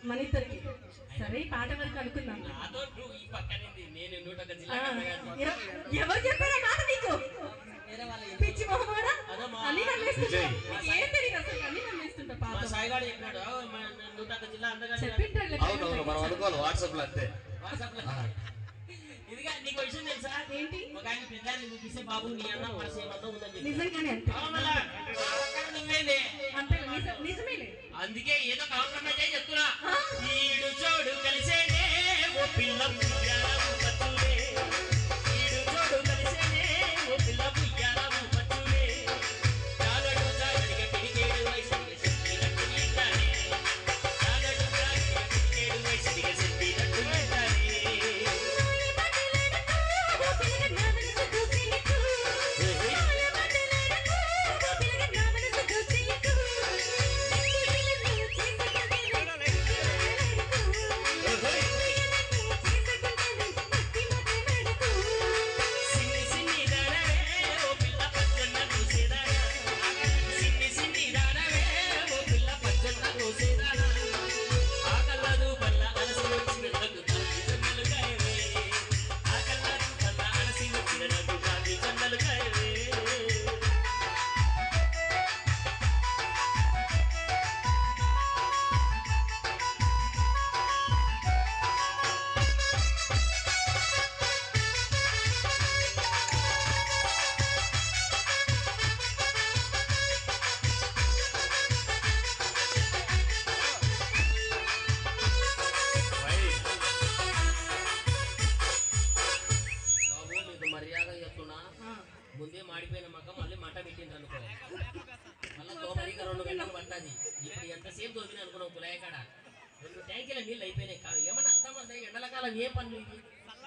మన ఇద్దరికి సరే ఈ పాట వరకు అనుకుందాం నాతో నువ్వు ఈ పక్కనింది నేను నూట ఒక ఆ, జిల్లా కన్నా ఎవ- ఎవరు చెప్పారా మాట నీకు వేరే వాళ్ళ పిచ్చి మొహమాడా అదమ్మా. అన్ని నమ్మేస్తుంటా విజయ్. నీకు ఏం తెలియదు అసలు అన్ని నమ్మేస్తుంటా మా పాపం సాయిగాడు చెప్పినాడు మన నూట ఒక జిల్లా అందగా చెప్పింటారులే అవునవును మనం అనుకోవాలి వాట్సాప్ లో అంతే వాట్సాప్ లో ఇదిగా నీకు విషయం తెలుసా ఏంటి ఒక ఆయన పెద్ద ఆయన చూపిస్తే బాబు నీ అన్న మనసు ఏమన్నా ఉందని చెప్పి నిజంగానే అంతే అవును మళ్ళా, ఆ పక్కన నువ్వేంది అంతే నిజ- నిజమేలే అందుకే ఏదో కాంప్రమైజ్ అయ్యి చెప్తున్నా ఈడు చోడు కలిసేనే ఓ పిల్ల ముయ్యాలము పట్టులే ఈడు చోడు కలిసేనే ఓ పిల్ల ముయ్యాలము పట్టులే చాగడు చాగడిగా పిడికేడు వయసుడిగా చెప్పినట్టు వింటానే చాగడు చాగడిగా పిడికేడు వయసుడిగా చెప్పినట్టు వింటానే సిన్ని సిన్ని దానవే ఓ పిల్ల పచ్చన్న కూసేదానా సిన్ని సిన్ని దానవే ఓ పిల్ల పచ్చన్న కూసేదానా ఆకల్లదు బల్ల అలసి వచ్చిన నాకు కాకి జన్నలు కాయవే ఆకల్లదు బల్ల అలసి వచ్చిన నాకు కాకి జన్నలు కాయవే బాబు మీకు మర్యాద చెప్తున్నా ఆ, ముందే మాడిపోయిన మక్క మళ్ళీ మంట పెట్టిండ్రు అనుకో మళ్ళీ తోమరిగా రెండు గంటలు పట్టది ఇప్పుడు ఎంతసేపు దొరికిన అనుకున్నావు కులాయ కాడ రెండు ట్యాంకీల నీళ్ళు అయిపోయినాయి కాదు ఏమన్నా అర్థం అవుతాయి ఎండల కాలం ఏ పనులు ఇది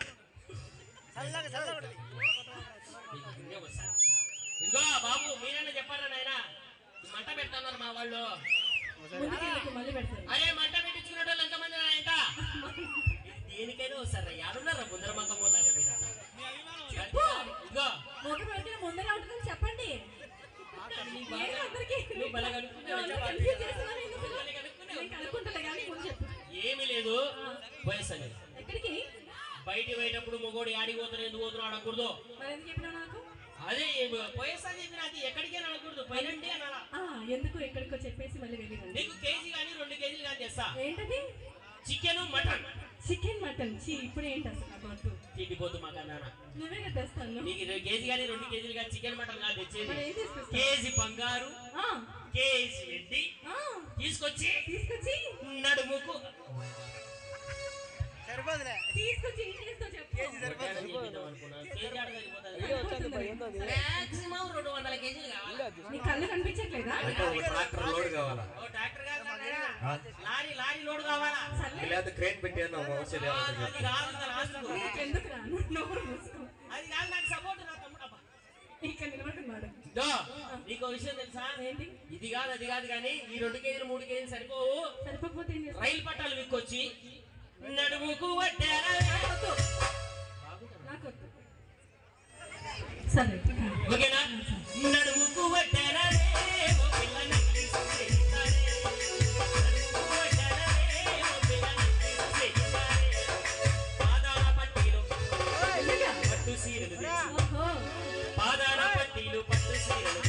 మీకు గుండె వస్తాయి. ఇదిగో బాబు మీరన్నా చెప్పారా నాయన మంట పెడతాన్నారు మా వాళ్ళు ముందుకెళ్ళకు, మళ్ళీ పెడతాను అరే మంట పెట్టించుకునే వాళ్ళు ఎంతమంది నాయంట ఇది దేనికైనా వస్తారా యాడున్నారా ముందర మంగం పోలాగా ఇదిగో ఒక రోజున ముందర ఉంటుందని చెప్పండి ఏంటి అందరికీ? నువ్వు భలే కనుక్కున్నావు, నువ్వు అందరికీ చెప్పాలి. confuse చేస్తున్నావు ఎందుకు? భలే కనుక్కున్నావు. నేను కనుక్కుంటలే కానీ ముందు చెప్పు ఏమీ లేదు వయసు అనేది ఎక్కడికి బయటికి పోయేటప్పుడు మొగోడు ఆడికి పోతాను ఎందుకు పోతున్నావు అడగకూడదు మరి ఎందుకు చెప్పినావు నాకు అదే పోయేసా చెప్పిన అది ఎక్కడికి అని అనకూడదు పైనంటే అనాలా ఆ, ఎందుకు ఎక్కడికో చెప్పేసి మళ్ళీ వెళ్ళిరండి నీకు కేజీ కానీ రెండు కేజీలు కానీ తెస్తా ఏంటది చికెన్ మటన్ చికెన్ మటన్ చీ ఇప్పుడు ఏంటి అసలు నాకు వద్దు తిండిపోతు మా కన్నాన నువ్వే కదా తెస్తాను నీకు రెండు కేజీ కానీ రెండు కేజీలు కానీ చికెన్ మటన్ కాదు తెచ్చేది మరి ఏం తీసుకొస్తావు? కేజీ బంగారు ఆ, కేజీ వెండి ఆ, తీసుకొచ్చి తీసుకొచ్చి నడుముకు తీసుకొచ్చి ఏం చేస్తావు చెప్పు కొట్టాడని చెప్పిద్దాం అనుకున్నా. కేజీ ఆడ సరిపోతుంది. సరిపోతుంది. మాక్సిమం రెండు వందల కేజీలు కావాలి నీ కళ్ళు కనిపించట్లేదా అంటే ఒక ట్రాక్టర్ లోడ్ కావాలా ఓ డాక్టర్ గారు కావాలా? లారీ లారీ లోడ్ కావాలా సర్లే లేదా క్రేన్ పెట్టి అన్న మోసేది కాదు, అది కాదు నా లాస్ట్ నీకు ఎందుకు రా నోరు మూసుకో అది కాదు నాకు సపోర్ట్ నా తమ్ముడు అబ్బా. ఇక్కడ నిలబడుతున్నాడు దో, నీకు ఓ విషయం తెలుసా ఏంటి ఇది కాదు అది కాదు కానీ ఈ రెండు కేజీలు మూడు కేజీలు సరిపోవు సరిపోకపోతే ఏం చేస్తావు రైలు పట్టాలు విక్కొచ్చి నడుముకు వడ్డారా నాకు వద్దు సరే ఓకేనా నడుముకు వడ్డారా ఓ పిల్ల నక్లీసు చేయిస్తారే. నడుముకు వడ్డారారే, ఓ పిల్ల నక్లీసు చేయిస్తారే. పాదాల పట్టీలు వెళ్ళిరా. పట్టు సీరలు తెచ్చి ఓహో పాదాల పట్టీలు పట్టు సీరలు